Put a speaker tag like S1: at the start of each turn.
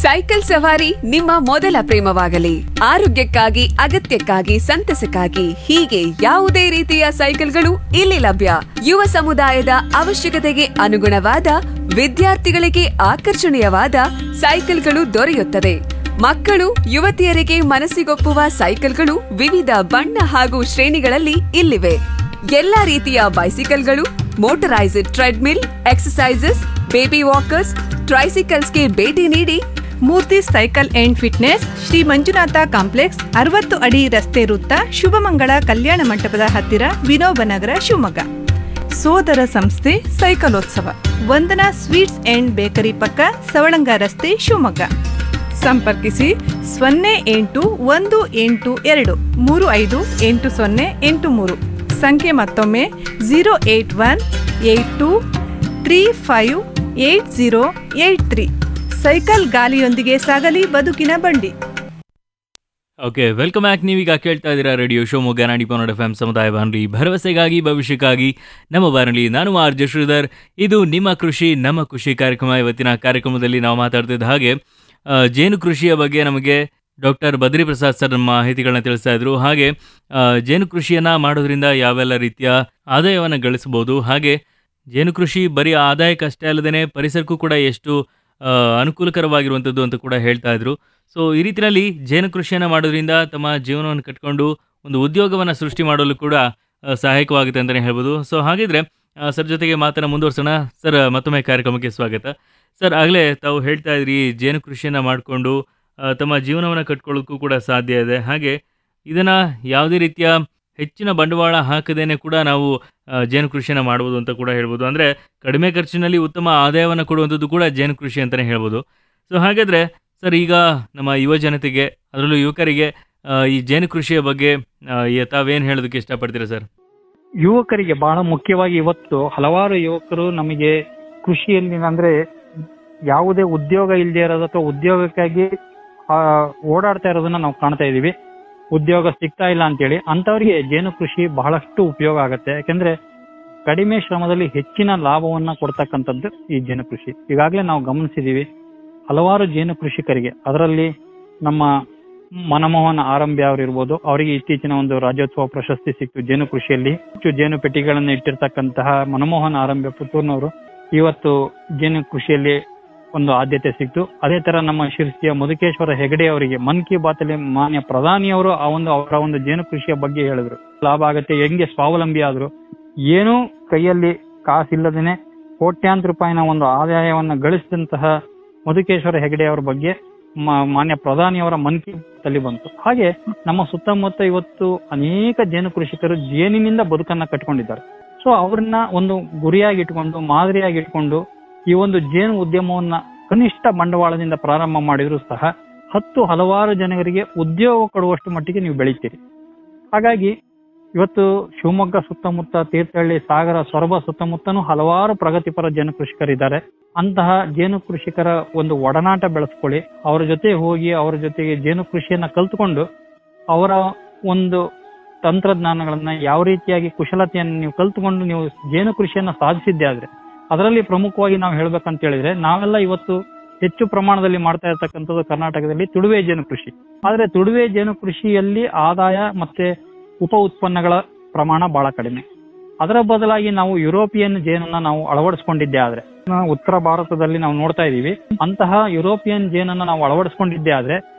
S1: cycle ಸವಾರಿ ನಿಮ್ಮ ಮೊದಲ ಪ್ರೇಮವಾಗಲಿ ಆರೋಗ್ಯಕ್ಕಾಗಿ ಅಗತ್ಯಕ್ಕಾಗಿ ಸಂತಸಕ್ಕಾಗಿ ಹೀಗೆ ಯಾವುದೇ ರೀತಿಯ ಸೈಕಲ್ಗಳು ಇಲ್ಲಿ ಲಭ್ಯ ಯುವ ಸಮುದಾಯದ ಅವಶ್ಯಕತೆಗೆ ಅನುಗುಣವಾದ ವಿದ್ಯಾರ್ಥಿಗಳಿಗೆ ಆಕರ್ಷಣೀಯವಾದ ಸೈಕಲ್ಗಳು ದೊರೆಯುತ್ತದೆ ಮಕ್ಕಳು ಯುವತಿಯರಿಗೆ ಮನಸ್ಸಿಗೊಪ್ಪುವ ಸೈಕಲ್ಗಳು ವಿವಿಧ ಬಣ್ಣ ಹಾಗೂ ಶ್ರೇಣಿಗಳಲ್ಲಿ ಇಲ್ಲಿವೆ ಎಲ್ಲಾ ರೀತಿಯ ಬೈಸಿಕಲ್ಗಳು motorised treadmill exercises baby walkers ಟ್ರೈಸಿಕಲ್ಸ್ಗೆ ಭೇಟಿ ನೀಡಿ
S2: Murthy cycle and fitness Shri Manjunatha complex ಅರವತ್ತು ಅಡಿ ರಸ್ತೆ ವೃತ್ತ ಶುಭಮಂಗಳ ಕಲ್ಯಾಣ ಮಂಟಪದ ಹತ್ತಿರ ವಿನೋಬನಗರ ಶಿವಮೊಗ್ಗ ಸೋದರ ಸಂಸ್ಥೆ ಸೈಕಲೋತ್ಸವ ವಂದನಾ ಸ್ವೀಟ್ಸ್ ಅಂಡ್ ಬೇಕರಿ ಪಕ್ಕ ಸವಳಂಗ ರಸ್ತೆ ಶಿವಮೊಗ್ಗ ಸಂಪರ್ಕಿಸಿ ಸೊನ್ನೆ ಎಂಟು ಒಂದು ಎಂಟು ಎರಡು ಮೂರು ಐದು ಎಂಟು ಸೊನ್ನೆ ಎಂಟು ಮೂರು ಸಂಖ್ಯೆ ಮತ್ತೊಮ್ಮೆ zero eight one eight two three five eight zero eight three cycle ಗಾಲಿಯೊಂದಿಗೆ ಸಾಗಲಿ ಬದುಕಿನ ಬಂಡಿ
S3: ಓಕೆ ವೆಲ್ಕಮ್ ಬ್ಯಾಕ್ ನೀವೀಗ ಕೇಳ್ತಾ ಇದ್ದೀರಾ ರೇಡಿಯೋ ಶಿವಮೊಗ್ಗ ನಾಡಿ ಪನ್ನಡ ಎಫ್ ಎಂ ಸಮುದಾಯ ಬಾನುಲಿ ಭರವಸೆಗಾಗಿ ಭವಿಷ್ಯಕ್ಕಾಗಿ ನಮ್ಮ ಬಾನುಲಿ ನಾನು ಆರ್ ಜೆ ಶ್ರೀಧರ್ ಇದು ನಿಮ್ಮ ಕೃಷಿ ನಮ್ಮ ಖುಷಿ ಕಾರ್ಯಕ್ರಮ ಇವತ್ತಿನ ಕಾರ್ಯಕ್ರಮದಲ್ಲಿ ನಾವು ಮಾತಾಡ್ತಿದ್ದ ಹಾಗೆ ಆ, ಜೇನು ಕೃಷಿಯ ಬಗ್ಗೆ ನಮಗೆ ಡಾಕ್ಟರ್ ಬದ್ರಿ ಪ್ರಸಾದ್ ಸರ್ ನಮ್ಮ ಮಾಹಿತಿಗಳನ್ನ ತಿಳಿಸ್ತಾ ಇದ್ರು ಹಾಗೆ ಆ, ಜೇನು ಕೃಷಿಯನ್ನ ಮಾಡೋದ್ರಿಂದ ಯಾವೆಲ್ಲ ರೀತಿಯ ಆದಾಯವನ್ನು ಗಳಿಸಬಹುದು ಹಾಗೆ ಜೇನು ಕೃಷಿ ಬರೀ ಆದಾಯಕ್ಕಷ್ಟೇ ಅಲ್ಲದೆ ಪರಿಸರಕ್ಕೂ ಕೂಡ ಎಷ್ಟು ಆ, ಅನುಕೂಲಕರವಾಗಿರುವಂಥದ್ದು ಅಂತ ಕೂಡ ಹೇಳ್ತಾ ಇದ್ರು ಸೊ ಈ ರೀತಿಯಲ್ಲಿ ಜೇನು ಕೃಷಿಯನ್ನು ಮಾಡೋದ್ರಿಂದ ತಮ್ಮ ಜೀವನವನ್ನು ಕಟ್ಕೊಂಡು ಒಂದು ಉದ್ಯೋಗವನ್ನು ಸೃಷ್ಟಿ ಮಾಡಲು ಕೂಡ ಆ, ಸಹಾಯಕವಾಗುತ್ತೆ ಅಂತಲೇ ಹೇಳ್ಬೋದು ಸೊ ಹಾಗಿದ್ರೆ ಆ, ಸರ್ ಜೊತೆಗೆ ಮಾತನ್ನ ಮುಂದುವರ್ಸೋಣ ಸರ್ ಮತ್ತೊಮ್ಮೆ ಕಾರ್ಯಕ್ರಮಕ್ಕೆ ಸ್ವಾಗತ ಸರ್ ಆಗಲೇ ತಾವು ಹೇಳ್ತಾ ಇದ್ರಿ ಜೇನು ಕೃಷಿಯನ್ನು ಮಾಡಿಕೊಂಡು ತಮ್ಮ ಜೀವನವನ್ನು ಕಟ್ಕೊಳ್ಳೋಕ್ಕೂ ಕೂಡ ಸಾಧ್ಯ ಇದೆ ಹಾಗೆ ಇದನ್ನು ಯಾವುದೇ ರೀತಿಯ ಹೆಚ್ಚಿನ ಬಂಡವಾಳ ಹಾಕದೇನೆ ಕೂಡ ನಾವು ಆ, ಜೇನು ಕೃಷಿಯನ್ನು ಮಾಡ್ಬೋದು ಅಂತ ಕೂಡ ಹೇಳ್ಬೋದು ಅಂದರೆ ಕಡಿಮೆ ಖರ್ಚಿನಲ್ಲಿ ಉತ್ತಮ ಆದಾಯವನ್ನು ಕೊಡುವಂಥದ್ದು ಕೂಡ ಜೇನು ಕೃಷಿ ಅಂತಲೇ ಹೇಳ್ಬೋದು ಸೊ ಹಾಗಾದರೆ ಸರ್ ಈಗ ನಮ್ಮ ಯುವ ಜನತೆಗೆ ಅದರಲ್ಲೂ ಯುವಕರಿಗೆ ಆ, ಈ ಜೇನು ಕೃಷಿಯ ಬಗ್ಗೆ ಆ, ಈ- ತಾವೇನು ಹೇಳೋದಕ್ಕೆ ಇಷ್ಟಪಡ್ತೀರಾ ಸರ್
S4: ಯುವಕರಿಗೆ ಬಹಳ ಮುಖ್ಯವಾಗಿ ಇವತ್ತು ಹಲವಾರು ಯುವಕರು ನಮಗೆ ಕೃಷಿಯಲ್ಲಿ ಅಂದ್ರೆ ಯಾವುದೇ ಉದ್ಯೋಗ ಇಲ್ಲದೆ ಇರೋದು ಅಥವಾ ಉದ್ಯೋಗಕ್ಕಾಗಿ ಆ, ಓಡಾಡ್ತಾ ಇರೋದನ್ನ ನಾವು ಕಾಣ್ತಾ ಇದೀವಿ ಉದ್ಯೋಗ ಸಿಗ್ತಾ ಇಲ್ಲ ಅಂತೇಳಿ ಅಂತವರಿಗೆ ಜೇನು ಕೃಷಿ ಬಹಳಷ್ಟು ಉಪಯೋಗ ಆಗುತ್ತೆ ಯಾಕಂದ್ರೆ ಕಡಿಮೆ ಶ್ರಮದಲ್ಲಿ ಹೆಚ್ಚಿನ ಲಾಭವನ್ನ ಕೊಡ್ತಕ್ಕಂಥದ್ದು ಈ ಜೇನು ಕೃಷಿ ಈಗಾಗಲೇ ನಾವು ಗಮನಿಸಿದೀವಿ ಹಲವಾರು ಜೇನು ಕೃಷಿಕರಿಗೆ ಅದರಲ್ಲಿ ನಮ್ಮ ಮನಮೋಹನ್ ಆರಂಭ್ಯ ಅವರು ಇರ್ಬೋದು ಅವರಿಗೆ ಇತ್ತೀಚಿನ ಒಂದು ರಾಜ್ಯೋತ್ಸವ ಪ್ರಶಸ್ತಿ ಸಿಕ್ತು ಜೇನು ಕೃಷಿಯಲ್ಲಿ ಹೆಚ್ಚು ಜೇನು ಪೆಟ್ಟಿಗಳನ್ನು ಇಟ್ಟಿರ್ತಕ್ಕಂತಹ ಮನಮೋಹನ್ ಆರಂಭ್ಯ ಪುತ್ತೂರ್ನವರು ಇವತ್ತು ಜೇನು ಕೃಷಿಯಲ್ಲಿ ಒಂದು ಆದ್ಯತೆ ಸಿಕ್ತು ಅದೇ ತರ ನಮ್ಮ ಶಿರ್ಸಿಯ ಮಧುಕೇಶ್ವರ ಹೆಗಡೆ ಅವರಿಗೆ ಮನ್ ಕಿ ಬಾತ್ ಅಲ್ಲಿ ಮಾನ್ಯ ಪ್ರಧಾನಿಯವರು ಆ ಒಂದು ಅವರ ಒಂದು ಜೇನು ಕೃಷಿಯ ಬಗ್ಗೆ ಹೇಳಿದ್ರು ಲಾಭ ಆಗತ್ತೆ ಹೆಂಗೆ ಸ್ವಾವಲಂಬಿ ಆದ್ರು ಏನೂ ಕೈಯಲ್ಲಿ ಕಾಸಿಲ್ಲದೇನೆ ಕೋಟ್ಯಾಂತರ ರೂಪಾಯಿನ ಒಂದು ಆದಾಯವನ್ನ ಗಳಿಸಿದಂತಹ ಮಧುಕೇಶ್ವರ ಹೆಗಡೆ ಅವರ ಬಗ್ಗೆ ಮ- ಮಾನ್ಯ ಪ್ರಧಾನಿಯವರ ಮನ್ ಕಿ ಬಾತ್ ಅಲ್ಲಿ ಬಂತು ಹಾಗೆ ನಮ್ಮ ಸುತ್ತಮುತ್ತ ಇವತ್ತು ಅನೇಕ ಜೇನು ಕೃಷಿಕರು ಜೇನಿನಿಂದ ಬದುಕನ್ನ ಕಟ್ಕೊಂಡಿದ್ದಾರೆ ಸೊ ಅವ್ರನ್ನ ಒಂದು ಗುರಿಯಾಗಿ ಇಟ್ಕೊಂಡು ಮಾದರಿಯಾಗಿ ಇಟ್ಕೊಂಡು ಈ ಒಂದು ಜೇನು ಉದ್ಯಮವನ್ನ ಕನಿಷ್ಠ ಬಂಡವಾಳದಿಂದ ಪ್ರಾರಂಭ ಮಾಡಿದ್ರು ಸಹ ಹತ್ತು ಹಲವಾರು ಜನರಿಗೆ ಉದ್ಯೋಗ ಕೊಡುವಷ್ಟು ಮಟ್ಟಿಗೆ ನೀವು ಬೆಳಿತೀರಿ ಹಾಗಾಗಿ ಇವತ್ತು ಶಿವಮೊಗ್ಗ ಸುತ್ತಮುತ್ತ ತೀರ್ಥಹಳ್ಳಿ ಸಾಗರ ಸೊರಬ ಸುತ್ತಮುತ್ತನೂ ಹಲವಾರು ಪ್ರಗತಿಪರ ಜೇನು ಕೃಷಿಕರಿದ್ದಾರೆ ಅಂತಹ ಜೇನು ಕೃಷಿಕರ ಒಂದು ಒಡನಾಟ ಬೆಳೆಸ್ಕೊಳ್ಳಿ ಅವರ ಜೊತೆ ಹೋಗಿ ಅವರ ಜೊತೆಗೆ ಜೇನು ಕೃಷಿಯನ್ನ ಕಲ್ತ್ಕೊಂಡು ಅವರ ಒಂದು ತಂತ್ರಜ್ಞಾನಗಳನ್ನ ಯಾವ ರೀತಿಯಾಗಿ ಕುಶಲತೆಯನ್ನು ನೀವು ಕಲ್ತ್ಕೊಂಡು ನೀವು ಜೇನು ಕೃಷಿಯನ್ನ ಸಾಧಿಸಿದ್ದೆ ಆದ್ರೆ ಅದರಲ್ಲಿ ಪ್ರಮುಖವಾಗಿ ನಾವು ಹೇಳ್ಬೇಕಂತ ಹೇಳಿದ್ರೆ ನಾವೆಲ್ಲ ಇವತ್ತು ಹೆಚ್ಚು ಪ್ರಮಾಣದಲ್ಲಿ ಮಾಡ್ತಾ ಇರ್ತಕ್ಕಂಥದ್ದು ಕರ್ನಾಟಕದಲ್ಲಿ ತುಡುವೆ ಜೇನು ಕೃಷಿ ಆದ್ರೆ ತುಡುವೆ ಜೇನು ಕೃಷಿಯಲ್ಲಿ ಆದಾಯ ಮತ್ತೆ ಉಪ ಉತ್ಪನ್ನಗಳ ಪ್ರಮಾಣ ಬಹಳ ಕಡಿಮೆ ಅದರ ಬದಲಾಗಿ ನಾವು ಯುರೋಪಿಯನ್ ಜೇನನ್ನ ನಾವು ಅಳವಡಿಸ್ಕೊಂಡಿದ್ದೆ ಆದ್ರೆ ನಾವು ಉತ್ತರ ಭಾರತದಲ್ಲಿ ನಾವು ನೋಡ್ತಾ ಇದೀವಿ ಅಂತಹ ಯುರೋಪಿಯನ್ ಜೇನನ್ನ ನಾವು ಅಳವಡಿಸ್ಕೊಂಡಿದ್ದೆ ಆದ್ರೆ